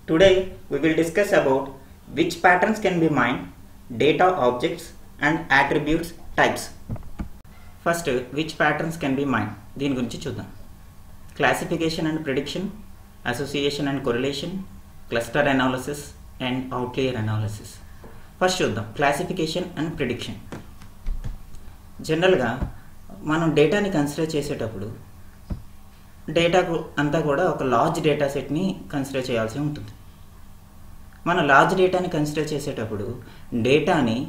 Today we will discuss about which patterns can be mined, data objects and attributes types. First which patterns can be mined దీని గురించి చూద్దాం classification and prediction association and correlation cluster analysis and outlier analysis first చూద్దాం classification and prediction జనరల్గా మనం డేటాని consider చేసేటప్పుడు data అంతా కూడా ఒక లార్జ్ డేటా సెట్ని కన్సిడర్ చేయాల్సి ఉంటుంది మనం లార్జ్ డేటాని కన్సిడర్ చేసేటప్పుడు డేటాని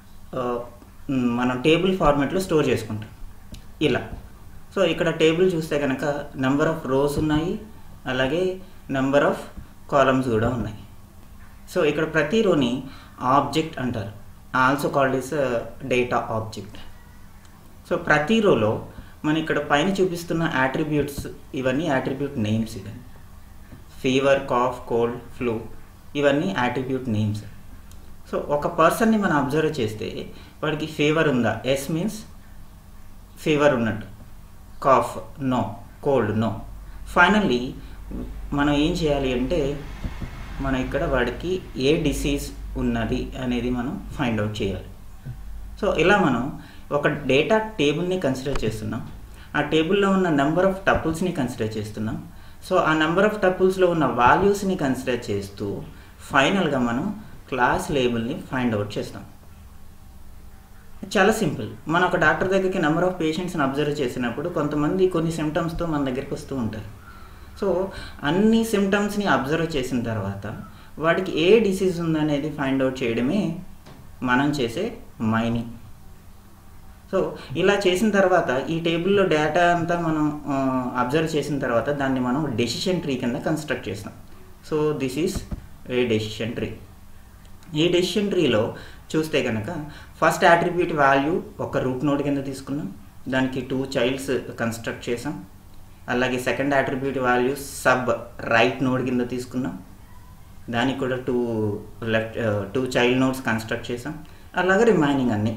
మనం టేబుల్ ఫార్మాట్లో స్టోర్ చేసుకుంటాం ఇలా సో ఇక్కడ టేబుల్ చూస్తే కనుక నెంబర్ ఆఫ్ రోస్ ఉన్నాయి అలాగే నెంబర్ ఆఫ్ కాలమ్స్ కూడా ఉన్నాయి సో ఇక్కడ ప్రతి రోని ఆబ్జెక్ట్ అంటారు also called is data object so ప్రతి రోలో మన ఇక్కడ పైన చూపిస్తున్న యాట్రిబ్యూట్స్ ఇవన్నీ యాట్రిబ్యూట్ నేమ్స్ ఇవన్నీ ఫీవర్ కాఫ్ కోల్డ్ ఫ్లూ ఇవన్నీ యాట్రిబ్యూట్ నేమ్స్ సో ఒక పర్సన్ని మనం అబ్జర్వ్ చేస్తే వాడికి ఫీవర్ ఉందా ఎస్ మీన్స్ ఫీవర్ ఉన్నట్టు cough no cold no finally మనం ఏం చేయాలి అంటే మనం ఇక్కడ వాడికి ఏ డిసీజ్ ఉన్నది అనేది మనం ఫైండ్ అవుట్ చేయాలి సో ఇలా మనం ఒక డేటా టేబుల్ని కన్సిడర్ చేస్తున్నాం ఆ టేబుల్లో ఉన్న నెంబర్ ఆఫ్ టపుల్స్ని కన్సిడర్ చేస్తున్నాం సో ఆ నెంబర్ ఆఫ్ టపుల్స్లో ఉన్న వాల్యూస్ని కన్సిడర్ చేస్తూ ఫైనల్గా మనం క్లాస్ లేబుల్ని ఫైండ్ అవుట్ చేస్తాం చాలా సింపుల్ మనం ఒక డాక్టర్ దగ్గరికి నెంబర్ ఆఫ్ పేషెంట్స్ని అబ్జర్వ్ చేసినప్పుడు కొంతమంది కొన్ని సిమ్టమ్స్తో మన దగ్గరికి వస్తూ ఉంటారు సో అన్ని సిమ్టమ్స్ని అబ్జర్వ్ చేసిన తర్వాత వాడికి ఏ డిసీజ్ ఉందనేది ఫైండ్ అవుట్ చేయడమే మనం చేసే మైనింగ్ సో ఇలా చేసిన తర్వాత ఈ టేబుల్లో డేటా అంతా మనం అబ్జర్వ్ చేసిన తర్వాత దాన్ని మనం డెసిషన్ ట్రీ కింద కన్స్ట్రక్ట్ చేస్తాం so this is a decision tree ఈ డెసిషన్ ట్రీలో చూస్తే కనుక ఫస్ట్ యాట్రిబ్యూట్ వాల్యూ ఒక రూట్ నోడ్ కింద తీసుకున్నాం దానికి టూ చైల్డ్స్ కన్స్ట్రక్ట్ చేసాం అలాగే second attribute value sub right node కింద తీసుకున్నాం దానికి కూడా two left two child nodes construct చేసాం అలాగే రిమైనింగ్ అన్నీ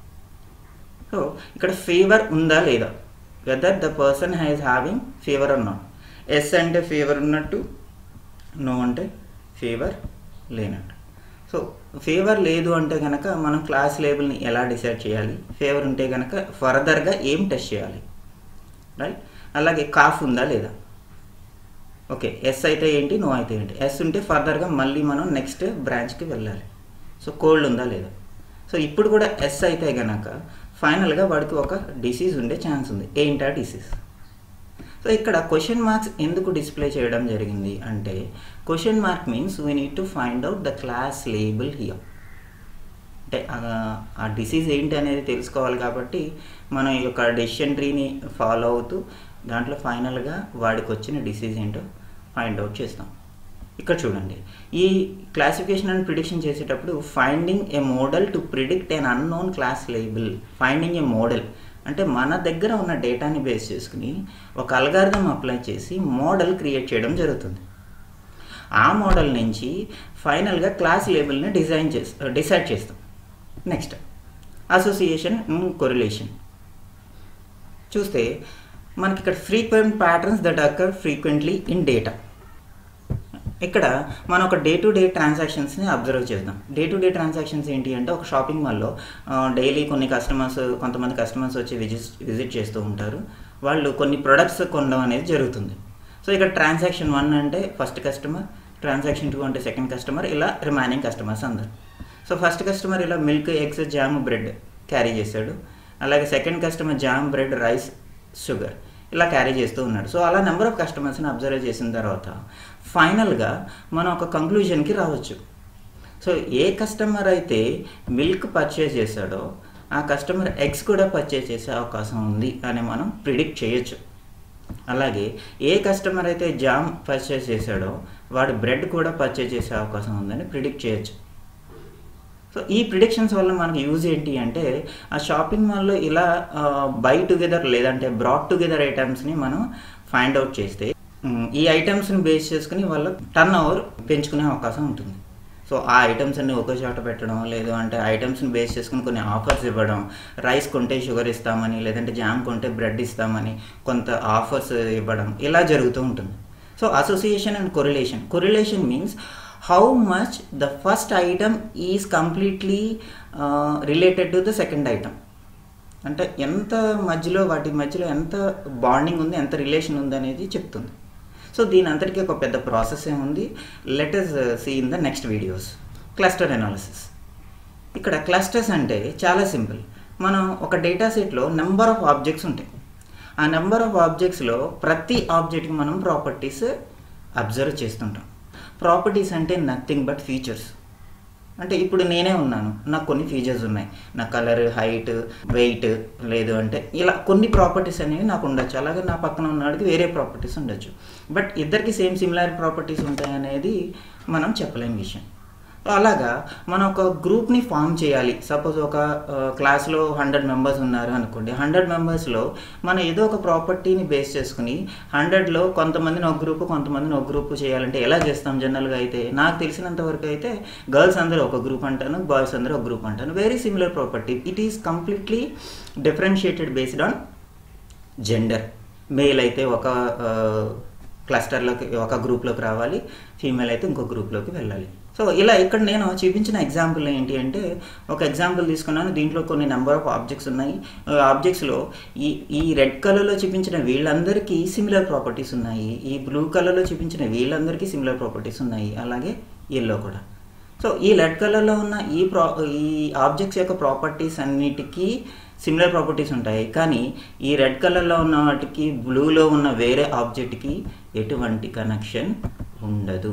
సో ఇక్కడ ఫీవర్ ఉందా లేదా whether the person has having fever or not yes అంటే ఫీవర్ ఉన్నట్టు నో అంటే ఫీవర్ లేనట్టు సో ఫీవర్ లేదు అంటే కనుక మనం క్లాస్ లేబుల్ని ఎలా డిసైడ్ చేయాలి ఫీవర్ ఉంటే కనుక ఫర్దర్గా ఏం టెస్ట్ చేయాలి రైట్ అలాగే కాఫ్ ఉందా లేదా ఓకే ఎస్ అయితే ఏంటి నో అయితే ఏంటి ఎస్ ఉంటే ఫర్దర్గా మళ్ళీ మనం నెక్స్ట్ బ్రాంచ్కి వెళ్ళాలి సో కోల్డ్ ఉందా లేదా సో ఇప్పుడు కూడా ఎస్ అయితే కనుక ఫైనల్గా వాడికి ఒక డిసీజ్ ఉండే ఛాన్స్ ఉంది ఏంటా డిసీజ్ సో ఇక్కడ క్వశ్చన్ మార్క్స్ ఎందుకు డిస్ప్లే చేయడం జరిగింది అంటే question mark means we need to find out the class label here అంటే ఆ డిసీజ్ ఏంటి అనేది తెలుసుకోవాలి కాబట్టి మనం ఈ యొక్క డెసిషన్ ట్రీని ఫాలో అవుతూ దాంట్లో ఫైనల్గా వాడికి వచ్చిన డిసీజ్ ఏంటో ఫైండ్ అవుట్ చేస్తాం ఇక్కడ చూడండి ఈ క్లాసిఫికేషన్ అండ్ ప్రిడిక్షన్ చేసేటప్పుడు finding a model to predict an unknown class label finding a model అంటే మన దగ్గర ఉన్న డేటాని బేస్ చేసుకుని ఒక అల్గారిథం అప్లై చేసి మోడల్ క్రియేట్ చేయడం జరుగుతుంది ఆ మోడల్ నుంచి ఫైనల్గా క్లాస్ లేబుల్ని డిజైన్ చేస్తాం డిసైడ్ చేస్తాం నెక్స్ట్ అసోసియేషన్ కొరిలేషన్ చూస్తే మనకి ఇక్కడ frequent patterns that occur frequently in data ఇక్కడ మనం ఒక డే టు డే ట్రాన్సాక్షన్స్ని అబ్జర్వ్ చేద్దాం డే టు డే ట్రాన్సాక్షన్స్ ఏంటి అంటే ఒక షాపింగ్ మాల్లో డైలీ కొన్ని కస్టమర్స్ కొంతమంది కస్టమర్స్ వచ్చి విజిట్ విజిట్ చేస్తూ ఉంటారు వాళ్ళు కొన్ని ప్రొడక్ట్స్ కొనడం అనేది జరుగుతుంది సో ఇక్కడ ట్రాన్సాక్షన్ వన్ అంటే ఫస్ట్ కస్టమర్ ట్రాన్సాక్షన్ టూ అంటే సెకండ్ కస్టమర్ ఇలా రిమైనింగ్ కస్టమర్స్ అందరు సో ఫస్ట్ కస్టమర్ ఇలా milk eggs jam bread carry చేశాడు అలాగే second customer jam bread rice sugar ఇలా క్యారీ చేస్తూ ఉన్నాడు సో అలా నెంబర్ ఆఫ్ కస్టమర్స్ని అబ్జర్వ్ చేసిన తర్వాత ఫైనల్గా మనం ఒక కంక్లూజన్కి రావచ్చు సో ఏ కస్టమర్ అయితే మిల్క్ పర్చేస్ చేశాడో ఆ కస్టమర్ ఎగ్స్ కూడా పర్చేస్ చేసే అవకాశం ఉంది అని మనం ప్రిడిక్ట్ చేయొచ్చు అలాగే ఏ కస్టమర్ అయితే జామ్ పర్చేస్ చేశాడో వాడు బ్రెడ్ కూడా పర్చేస్ చేసే అవకాశం ఉందని ప్రిడిక్ట్ చేయొచ్చు సో ఈ ప్రిడిక్షన్స్ వల్ల మనకి యూజ్ ఏంటి అంటే ఆ షాపింగ్ మాల్లో ఇలా బై టుగెదర్ లేదంటే బ్రాడ్ టుగెదర్ ఐటమ్స్ని మనం ఫైండ్ అవుట్ చేస్తే ఈ ఐటమ్స్ని బేస్ చేసుకుని వాళ్ళ టర్న్ ఓవర్ పెంచుకునే అవకాశం ఉంటుంది సో ఆ ఐటమ్స్ అన్ని ఒకే చోట పెట్టడం లేదు అంటే ఐటమ్స్ని బేస్ చేసుకుని కొన్ని ఆఫర్స్ ఇవ్వడం రైస్ కొంటే షుగర్ ఇస్తామని లేదంటే జామ్ కొంటే బ్రెడ్ ఇస్తామని కొంత ఆఫర్స్ ఇవ్వడం ఇలా జరుగుతూ ఉంటుంది so association and correlation correlation means how much the first item is completely related to the second item అంటే ఎంత మధ్యలో వాటి మధ్యలో ఎంత బాండింగ్ ఉంది ఎంత రిలేషన్ ఉంది అనేది చెప్తుంది సో దీని అంతటికీ ఒక పెద్ద ప్రాసెస్ ఏముంది let us see in the next videos cluster analysis ఇక్కడ క్లస్టర్స్ అంటే చాలా సింపుల్ మనం ఒక డేటా సెట్లో నెంబర్ ఆఫ్ ఆబ్జెక్ట్స్ ఉంటాయి ఆ నెంబర్ ఆఫ్ ఆబ్జెక్ట్స్లో ప్రతి ఆబ్జెక్ట్కి మనం ప్రాపర్టీస్ అబ్జర్వ్ చేస్తుంటాం ప్రాపర్టీస్ అంటే నథింగ్ బట్ ఫీచర్స్ అంటే ఇప్పుడు నేనే ఉన్నాను నాకు కొన్ని ఫీచర్స్ ఉన్నాయి నా కలర్ హైట్ వెయిట్ లేదు అంటే ఇలా కొన్ని ప్రాపర్టీస్ అనేవి నాకు ఉండొచ్చు అలాగే నా పక్కన ఉన్నవాడికి వేరే ప్రాపర్టీస్ ఉండొచ్చు బట్ ఇద్దరికి సేమ్ సిమిలర్ ప్రాపర్టీస్ ఉంటాయి అనేది మనం చెప్పలేని విషయం అలాగా మనం ఒక గ్రూప్ని ఫామ్ చేయాలి సపోజ్ ఒక క్లాస్లో హండ్రెడ్ మెంబర్స్ ఉన్నారు అనుకోండి హండ్రెడ్ మెంబర్స్లో మనం ఏదో ఒక ప్రాపర్టీని బేస్ చేసుకుని హండ్రెడ్లో కొంతమందిని ఒక గ్రూప్ కొంతమందిని ఒక గ్రూప్ చేయాలంటే ఎలా చేస్తాం జనరల్గా అయితే నాకు తెలిసినంత వరకు అయితే గర్ల్స్ అందరూ ఒక గ్రూప్ అంటాను బాయ్స్ అందరూ ఒక గ్రూప్ అంటాను very similar property it is completely differentiated based on gender male అయితే ఒక క్లస్టర్లోకి ఒక గ్రూప్లోకి రావాలి ఫీమేల్ అయితే ఇంకో గ్రూప్లోకి వెళ్ళాలి సో ఇలా ఇక్కడ నేను చూపించిన ఎగ్జాంపుల్ ఏంటి అంటే ఒక ఎగ్జాంపుల్ తీసుకున్నాను దీంట్లో కొన్ని నెంబర్ ఆఫ్ ఆబ్జెక్ట్స్ ఉన్నాయి ఆబ్జెక్ట్స్లో ఈ ఈ రెడ్ కలర్లో చూపించిన వీళ్ళందరికీ సిమిలర్ ప్రాపర్టీస్ ఉన్నాయి ఈ బ్లూ కలర్లో చూపించిన వీళ్ళందరికీ సిమిలర్ ప్రాపర్టీస్ ఉన్నాయి అలాగే ఎల్లో కూడా సో ఈ రెడ్ కలర్లో ఉన్న ఈ ప్రా ఈ ఆబ్జెక్ట్స్ యొక్క ప్రాపర్టీస్ అన్నిటికీ సిమిలర్ ప్రాపర్టీస్ ఉంటాయి కానీ ఈ రెడ్ కలర్లో ఉన్న వాటికి బ్లూలో ఉన్న వేరే ఆబ్జెక్ట్కి ఎటువంటి కనెక్షన్ ఉండదు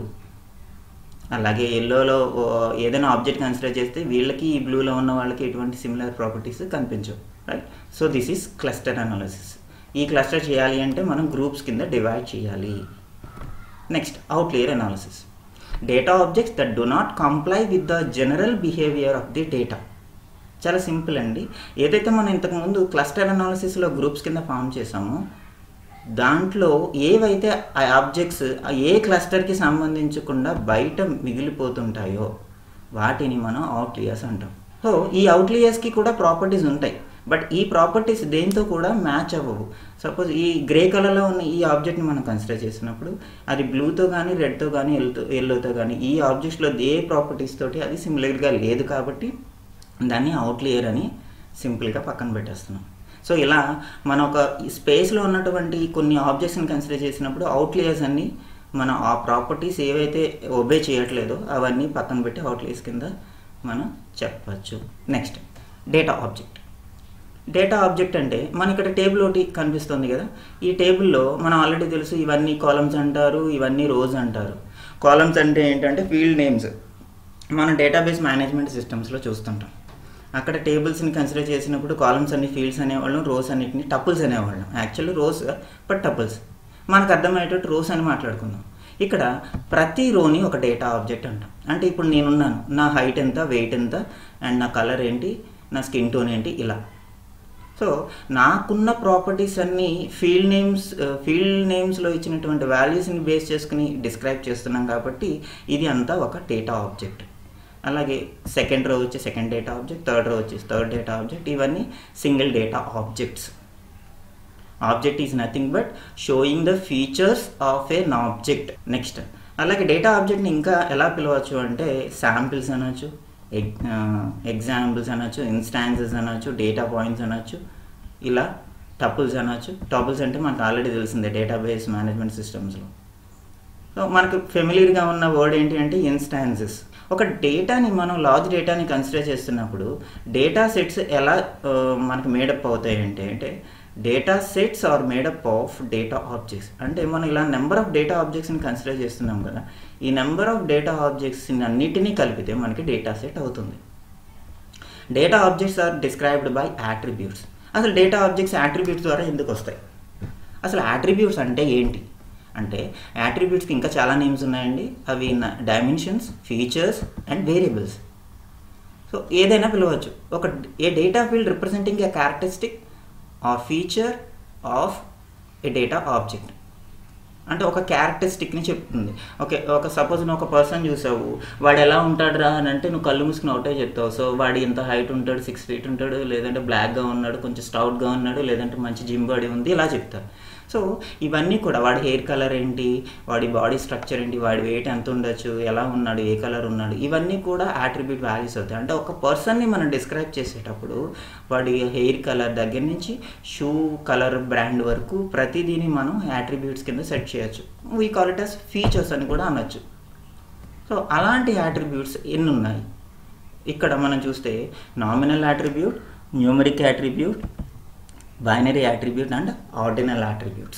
అలాగే ఎల్లోలో ఏదైనా ఆబ్జెక్ట్ కన్సిడర్ చేస్తే వీళ్ళకి ఈ బ్లూలో ఉన్న వాళ్ళకి ఎటువంటి సిమిలర్ ప్రాపర్టీస్ కనిపించవు right so this is cluster analysis ఈ క్లస్టర్ చేయాలి అంటే మనం గ్రూప్స్ కింద డివైడ్ చేయాలి next outlier analysis data objects that do not comply with the general behaviour of the data చాలా సింపుల్ అండి ఏదైతే మనం ఇంతకుముందు క్లస్టర్ అనాలిసిస్లో గ్రూప్స్ కింద ఫామ్ చేసామో దాంట్లో ఏవైతే ఆ ఆబ్జెక్ట్స్ ఏ క్లస్టర్కి సంబంధించకుండా బయట మిగిలిపోతుంటాయో వాటిని మనం అవుట్లియర్స్ అంటాం సో ఈ అవుట్లియర్స్కి కూడా ప్రాపర్టీస్ ఉంటాయి బట్ ఈ ప్రాపర్టీస్ దేంతో కూడా మ్యాచ్ అవ్వవు సపోజ్ ఈ గ్రే కలర్లో ఉన్న ఈ ఆబ్జెక్ట్ని మనం కన్సిడర్ చేసినప్పుడు అది బ్లూతో కానీ రెడ్తో కానీ ఎల్తో ఎల్లోతో కానీ ఈ ఆబ్జెక్ట్స్లో ఏ ప్రాపర్టీస్ తోటి అది సిమిలర్గా లేదు కాబట్టి దాన్ని అవుట్లియర్ అని సింపుల్గా పక్కన పెట్టేస్తున్నాం సో ఇలా మన ఒక స్పేస్లో ఉన్నటువంటి కొన్ని ఆబ్జెక్ట్స్ని కన్సిడర్ చేసినప్పుడు అవుట్లేయర్స్ అన్నీ మనం ఆ ప్రాపర్టీస్ ఏవైతే ఒబే చేయట్లేదో అవన్నీ పక్కన పెట్టి అవుట్లేయర్స్ కింద మనం చెప్పచ్చు next data object data object అంటే మన ఇక్కడ టేబుల్ ఒకటి కనిపిస్తుంది కదా ఈ టేబుల్లో మనం ఆల్రెడీ తెలుసు ఇవన్నీ కాలమ్స్ అంటారు ఇవన్నీ రోజ్ అంటారు కాలమ్స్ అంటే ఏంటంటే ఫీల్డ్ నేమ్స్ మనం డేటాబేస్ మేనేజ్మెంట్ సిస్టమ్స్లో చూస్తుంటాం అక్కడ టేబుల్స్ని కన్సిడర్ చేసినప్పుడు కాలమ్స్ అన్ని ఫీల్డ్స్ అనేవాళ్ళం రోస్ అన్నిటిని టపుల్స్ అనేవాళ్ళం యాక్చువల్లీ రోస్ బట్ టపుల్స్ మనకు అర్థమయ్యేటట్టు రోస్ అని మాట్లాడుకుందాం ఇక్కడ ప్రతి రోని ఒక డేటా ఆబ్జెక్ట్ అంటాం అంటే ఇప్పుడు నేనున్నాను నా హైట్ ఎంత వెయిట్ ఎంత అండ్ నా కలర్ ఏంటి నా స్కిన్ టోన్ ఏంటి ఇలా సో నాకున్న ప్రాపర్టీస్ అన్నీ ఫీల్డ్ నేమ్స్ ఫీల్డ్ నేమ్స్లో ఇచ్చినటువంటి వాల్యూస్ని బేస్ చేసుకుని డిస్క్రైబ్ చేస్తున్నాం కాబట్టి ఇది అంతా ఒక డేటా ఆబ్జెక్ట్ అలాగే సెకండ్ రో వచ్చి second data object third row వచ్చి థర్డ్ డేటా ఆబ్జెక్ట్ ఇవన్నీ single data objects object is nothing but showing the features of an object next అలాగే డేటా ఆబ్జెక్ట్ని ఇంకా ఎలా పిలవచ్చు అంటే శాంపిల్స్ అనొచ్చు ఎగ్ ఎగ్జాంపుల్స్ అనొచ్చు ఇన్స్టాన్సెస్ అనొచ్చు డేటా పాయింట్స్ అనొచ్చు ఇలా టపుల్స్ అనొచ్చు టపుల్స్ అంటే మనకు ఆల్రెడీ తెలిసిందే డేటాబేస్ మేనేజ్మెంట్ సిస్టమ్స్లో సో మనకు ఫెమిలియర్గా ఉన్న వర్డ్ ఏంటి అంటే ఇన్స్టాన్సెస్ ఒక డేటాని మనం లార్జ్ డేటాని కన్సిడర్ చేస్తున్నప్పుడు డేటా సెట్స్ ఎలా మనకు మేడప్ అవుతాయి అంటే అంటే data sets are made up of data objects అంటే మనం ఇలా నెంబర్ ఆఫ్ డేటా ఆబ్జెక్ట్స్ని కన్సిడర్ చేస్తున్నాం కదా ఈ నెంబర్ ఆఫ్ డేటా ఆబ్జెక్ట్స్ని అన్నిటినీ కలిపితే మనకి డేటా సెట్ అవుతుంది data objects are described by attributes అసలు డేటా ఆబ్జెక్ట్స్ యాట్రిబ్యూట్స్ ద్వారా ఎందుకు వస్తాయి అసలు యాట్రిబ్యూట్స్ అంటే ఏంటి అంటే యాట్రిబ్యూట్స్కి ఇంకా చాలా నేమ్స్ ఉన్నాయండి అవి dimensions features and variables so ఏదైనా పిలవచ్చు ఒక a data field representing a characteristic uh feature of a data object అంటే ఒక క్యారెక్టరిస్టిక్ని చెప్తుంది ఓకే ఒక సపోజ్ నువ్వు ఒక పర్సన్ చూసావు వాడు ఎలా ఉంటాడు రా అని అంటే నువ్వు కళ్ళు మూసుకుని ఒకటే చెప్తావు సో వాడు ఇంత హైట్ ఉంటాడు సిక్స్ ఫీట్ ఉంటాడు లేదంటే బ్లాక్గా ఉన్నాడు కొంచెం స్టౌట్గా ఉన్నాడు లేదంటే మంచి జిమ్ బాడీ ఉంది ఇలా చెప్తారు సో ఇవన్నీ కూడా వాడి హెయిర్ కలర్ ఏంటి వాడి బాడీ స్ట్రక్చర్ ఏంటి వాడి వెయిట్ ఎంత ఉండొచ్చు ఎలా ఉన్నాడు ఏ కలర్ ఉన్నాడు ఇవన్నీ కూడా యాట్రిబ్యూట్ వాల్యూస్ అవుతాయి అంటే ఒక పర్సన్ని మనం డిస్క్రైబ్ చేసేటప్పుడు వాడి హెయిర్ కలర్ దగ్గర నుంచి షూ కలర్ బ్రాండ్ వరకు ప్రతిదీని మనం యాట్రిబ్యూట్స్ కింద సెట్ చేయొచ్చు we call it as features అని కూడా అనొచ్చు సో అలాంటి యాట్రిబ్యూట్స్ ఎన్ని ఉన్నాయి ఇక్కడ మనం చూస్తే nominal attribute numeric attribute binary attribute and ordinal attributes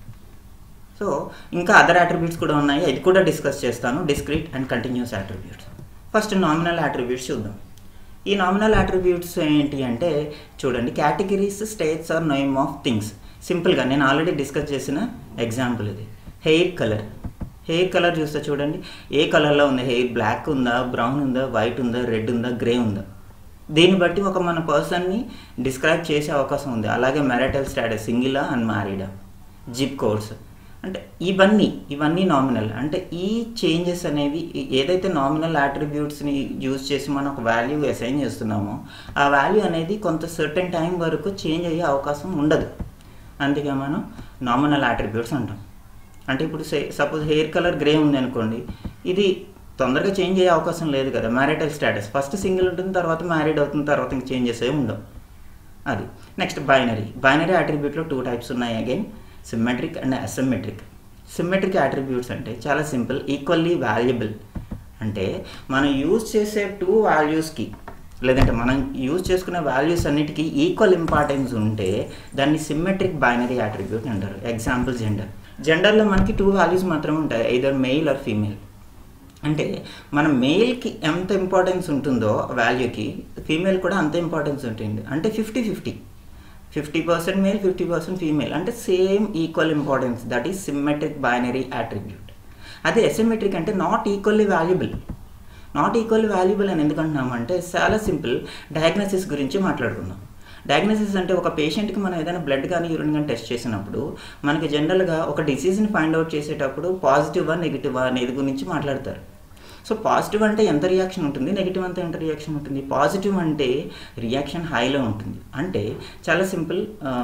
so ఇంకా అదర్ యాట్రిబ్యూట్స్ కూడా ఉన్నాయి అది కూడా డిస్కస్ చేస్తాను discrete and continuous attributes first nominal attributes చూద్దాం ఈ నామినల్ యాట్రిబ్యూట్స్ ఏంటి అంటే చూడండి categories states are name of things సింపుల్గా నేను ఆల్రెడీ డిస్కస్ చేసిన ఎగ్జాంపుల్ ఇది హెయిర్ కలర్ హెయిర్ కలర్ చూస్తే చూడండి ఏ కలర్లో ఉంది హెయిర్ బ్లాక్ ఉందా బ్రౌన్ ఉందా వైట్ ఉందా రెడ్ ఉందా గ్రే ఉందా దీన్ని బట్టి ఒక మన పర్సన్ని డిస్క్రైబ్ చేసే అవకాశం ఉంది అలాగే మ్యారిటల్ స్టాటస్ సింగిలా అండ్ మ్యారీడా జిప్ కోడ్స్ అంటే ఇవన్నీ ఇవన్నీ నామినల్ అంటే ఈ చేంజెస్ అనేవి ఏదైతే నామినల్ యాట్రిబ్యూట్స్ని యూజ్ చేసి మనం ఒక వాల్యూ అసైన్ చేస్తున్నామో ఆ వాల్యూ అనేది కొంత సర్టెన్ టైం వరకు చేంజ్ అయ్యే అవకాశం ఉండదు అందుకే మనం నామినల్ యాట్రిబ్యూట్స్ అంటాం అంటే ఇప్పుడు సపోజ్ హెయిర్ కలర్ గ్రే ఉంది అనుకోండి ఇది తొందరగా చేంజ్ అయ్యే అవకాశం లేదు కదా మ్యారిటల్ స్టేటస్ ఫస్ట్ సింగిల్ ఉంటుంది తర్వాత మ్యారీడ్ అవుతుంది తర్వాత ఇంక చేంజెస్ ఏమి ఉండవు అది నెక్స్ట్ బైనరీ బైనరీ అట్రిబ్యూట్లో టూ టైప్స్ ఉన్నాయి again symmetric and asymmetric symmetric attributes అంటే చాలా సింపుల్ ఈక్వల్లీ వాల్యుబుల్ అంటే మనం యూజ్ చేసే టూ వాల్యూస్కి లేదంటే మనం యూజ్ చేసుకునే వాల్యూస్ అన్నిటికీ ఈక్వల్ ఇంపార్టెన్స్ ఉంటే దాన్ని సిమ్మెట్రిక్ బైనరీ అట్రిబ్యూట్ అంటారు ఎగ్జాంపుల్ జెండర్ జెండర్లో మనకి టూ వాల్యూస్ మాత్రమే ఉంటాయి ఐదర్ మెయిల్ ఆర్ ఫీమేల్ అంటే మన మెయిల్కి ఎంత ఇంపార్టెన్స్ ఉంటుందో వాల్యూకి ఫీమేల్ కూడా అంత ఇంపార్టెన్స్ ఉంటుంది అంటే fifty fifty fifty percent male fifty percent female అంటే same equal importance that is symmetric binary attribute అదే ఎసిమెట్రిక్ అంటే not equally valuable not equally valuable అని ఎందుకంటున్నామంటే చాలా సింపుల్ డయాగ్నోసిస్ గురించి మాట్లాడుకుందాం డయాగ్నోసిస్ అంటే ఒక పేషెంట్కి మనం ఏదైనా బ్లడ్ కానీ యూరిన్ కానీ టెస్ట్ చేసినప్పుడు మనకి జనరల్గా ఒక డిసీజ్ని ఫైండ్ అవుట్ చేసేటప్పుడు పాజిటివా నెగిటివా అనేది గురించి మాట్లాడతారు సో పాజిటివ్ అంటే ఎంత రియాక్షన్ ఉంటుంది నెగిటివ్ అంటే ఎంత రియాక్షన్ ఉంటుంది పాజిటివ్ అంటే రియాక్షన్ హైలో ఉంటుంది అంటే చాలా సింపుల్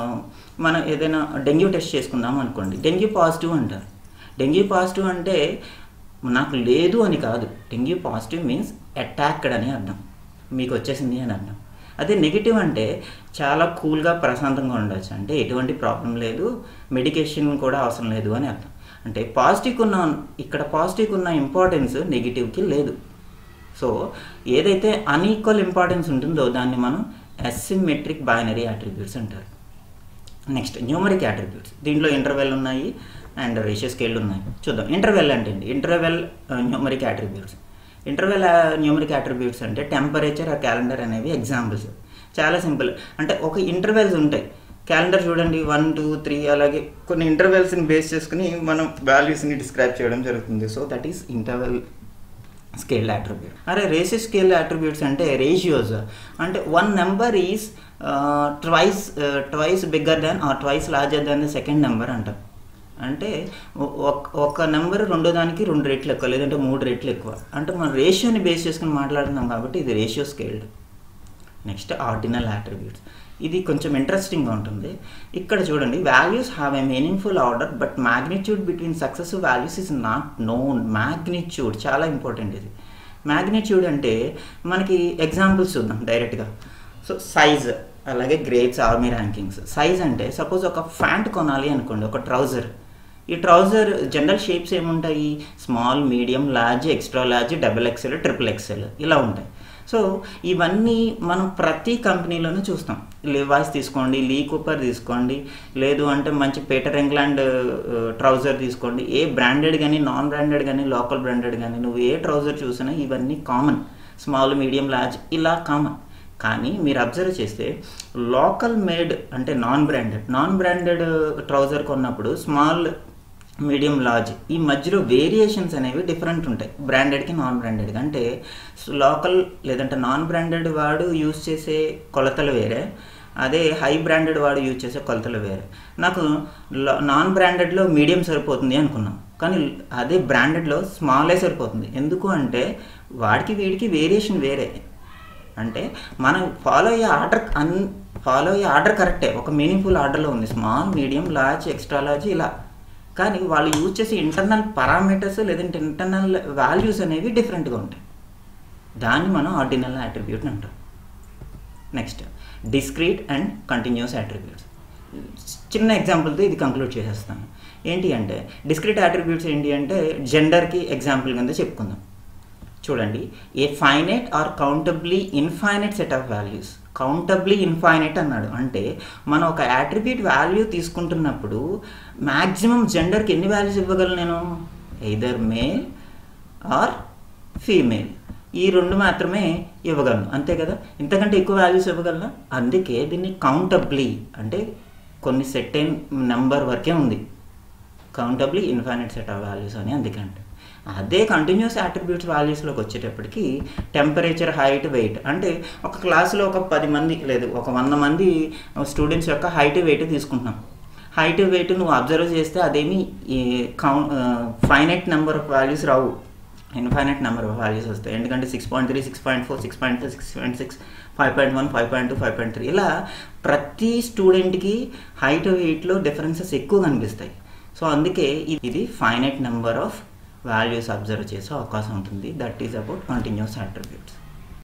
మనం ఏదైనా డెంగ్యూ టెస్ట్ చేసుకుందాం అనుకోండి డెంగ్యూ పాజిటివ్ అంటారు డెంగ్యూ పాజిటివ్ అంటే నాకు లేదు అని కాదు డెంగ్యూ పాజిటివ్ మీన్స్ అటాక్డ్ అని అర్థం మీకు వచ్చేసింది అని అర్థం అదే నెగిటివ్ అంటే చాలా కూల్గా ప్రశాంతంగా ఉండొచ్చు అంటే ఎటువంటి ప్రాబ్లం లేదు మెడికేషన్ కూడా అవసరం లేదు అని అర్థం అంటే పాజిటివ్కి ఉన్న ఇక్కడ పాజిటివ్కి ఉన్న ఇంపార్టెన్స్ నెగిటివ్కి లేదు సో ఏదైతే అన్ఈక్వల్ ఇంపార్టెన్స్ ఉంటుందో దాన్ని మనం అసిమెట్రిక్ బైనరీ అట్రిబ్యూట్స్ అంటారు నెక్స్ట్ న్యూమరిక్ అట్రిబ్యూట్స్ దీంట్లో ఇంటర్వెల్ ఉన్నాయి అండ్ రేషియో స్కేల్ ఉన్నాయి చూద్దాం ఇంటర్వెల్ అంటే ఏంటి interval numeric attributes interval numeric attributes అంటే టెంపరేచర్ ఆ క్యాలెండర్ అనేవి ఎగ్జాంపుల్స్ చాలా సింపుల్ అంటే ఒక ఇంటర్వెల్స్ ఉంటాయి క్యాలెండర్ చూడండి వన్ టూ త్రీ అలాగే కొన్ని ఇంటర్వెల్స్ని బేస్ చేసుకుని మనం వాల్యూస్ని డిస్క్రైబ్ చేయడం జరుగుతుంది so that is interval scale attribute అరే రేషియో స్కేల్ అట్రిబ్యూట్స్ అంటే రేషియోస్ అంటే one number is twice twice bigger than or twice larger than the second number అంటాం అంటే ఒక నెంబర్ రెండో దానికి రెండు రెట్లు ఎక్కువ లేదంటే మూడు రెట్లు ఎక్కువ అంటే మనం రేషియోని బేస్ చేసుకుని మాట్లాడుతున్నాం కాబట్టి ఇది ratio scaled next ordinal attributes ఇది కొంచెం ఇంట్రెస్టింగ్గా ఉంటుంది ఇక్కడ చూడండి values have a meaningful order but magnitude between successive values is not known magnitude చాలా ఇంపార్టెంట్ ఇది మ్యాగ్నిట్యూడ్ అంటే మనకి ఎగ్జాంపుల్స్ చూద్దాం డైరెక్ట్గా సో సైజ్ అలాగే గ్రేడ్స్ ఆర్మీ ర్యాంకింగ్స్ సైజ్ అంటే సపోజ్ ఒక ఫ్యాంట్ కొనాలి అనుకోండి ఒక ట్రౌజర్ ఈ ట్రౌజర్ జనరల్ షేప్స్ ఏముంటాయి small medium large extra large double XL triple XL ఇలా ఉంటాయి సో ఇవన్నీ మనం ప్రతి కంపెనీలోనూ చూస్తాం లివాయిస్ తీసుకోండి లీ కూపర్ తీసుకోండి లేదు అంటే మంచి పీటర్ ఇంగ్లాండ్ ట్రౌజర్ తీసుకోండి ఏ బ్రాండెడ్ కానీ నాన్ బ్రాండెడ్ కానీ లోకల్ బ్రాండెడ్ కానీ నువ్వు ఏ ట్రౌజర్ చూసినా ఇవన్నీ కామన్ స్మాల్ మీడియం లార్జ్ ఇలా కామన్ కానీ మీరు అబ్జర్వ్ చేస్తే లోకల్ మేడ్ అంటే non branded non branded trouser కొన్నప్పుడు స్మాల్ మీడియం లార్జ్ ఈ మధ్యలో వేరియేషన్స్ అనేవి డిఫరెంట్ ఉంటాయి బ్రాండెడ్కి నాన్ బ్రాండెడ్కి అంటే లోకల్ లేదంటే నాన్ బ్రాండెడ్ వాడు యూజ్ చేసే కొలతలు వేరే అదే హై బ్రాండెడ్ వాడు యూజ్ చేసే కొలతలు వేరే నాకు నాన్ బ్రాండెడ్లో మీడియం సరిపోతుంది అనుకున్నాం కానీ అదే బ్రాండెడ్లో స్మాలే సరిపోతుంది ఎందుకు అంటే వాడికి వీడికి వేరియేషన్ వేరే అంటే మనం ఫాలో అయ్యే ఆర్డర్ అన్ ఫాలో అయ్యే ఆర్డర్ కరెక్టే ఒక మీనింగ్ఫుల్ ఆర్డర్లో ఉంది small medium large extra large ఇలా కానీ వాళ్ళు యూజ్ చేసే ఇంటర్నల్ పారామీటర్స్ లేదంటే ఇంటర్నల్ వాల్యూస్ అనేవి డిఫరెంట్గా ఉంటాయి దాన్ని మనం ఆర్డినల్ అట్రిబ్యూట్ అంటాం next discrete and continuous attributes చిన్న ఎగ్జాంపుల్తో ఇది కంక్లూడ్ చేసేస్తాను ఏంటి అంటే డిస్క్రీట్ అట్రిబ్యూట్స్ ఏంటి అంటే జెండర్కి ఎగ్జాంపుల్ కింద చెప్పుకుందాం చూడండి a finite or countably infinite set of values countably infinite అన్నాడు అంటే మనం ఒక యాట్రిబ్యూట్ వాల్యూ తీసుకుంటున్నప్పుడు మ్యాక్సిమం జెండర్కి ఎన్ని వాల్యూస్ ఇవ్వగలను నేను ఎయిదర్ మేల్ ఆర్ ఫీమేల్ ఈ రెండు మాత్రమే ఇవ్వగలను అంతే కదా ఇంతకంటే ఎక్కువ వాల్యూస్ ఇవ్వగలనా అందుకే దీన్ని కౌంటబ్లీ అంటే కొన్ని సెట్ అయిన నెంబర్ వరకే ఉంది countably infinite set of values అని అందుకంటే అదే కంటిన్యూస్ యాట్రిబ్యూట్స్ వాల్యూస్లోకి వచ్చేటప్పటికి టెంపరేచర్ హైట్ వెయిట్ అంటే ఒక క్లాసులో ఒక పది మంది లేదు ఒక వంద మంది స్టూడెంట్స్ యొక్క హైట్ వెయిట్ తీసుకుంటున్నాం హైట్ వెయిట్ నువ్వు అబ్జర్వ్ చేస్తే అదేమి కౌ ఫైనైట్ నెంబర్ ఆఫ్ వాల్యూస్ రావు ఇన్ఫైనైట్ నెంబర్ ఆఫ్ వాల్యూస్ వస్తాయి ఎందుకంటే six point three six point four six point five six point six five point one five point two five point three ఇలా ప్రతి స్టూడెంట్కి హైట్ వెయిట్లో డిఫరెన్సెస్ ఎక్కువ కనిపిస్తాయి so అందుకే ఇది finite number of values observe చేసే అవకాశం ఉంటుంది that is about continuous attributes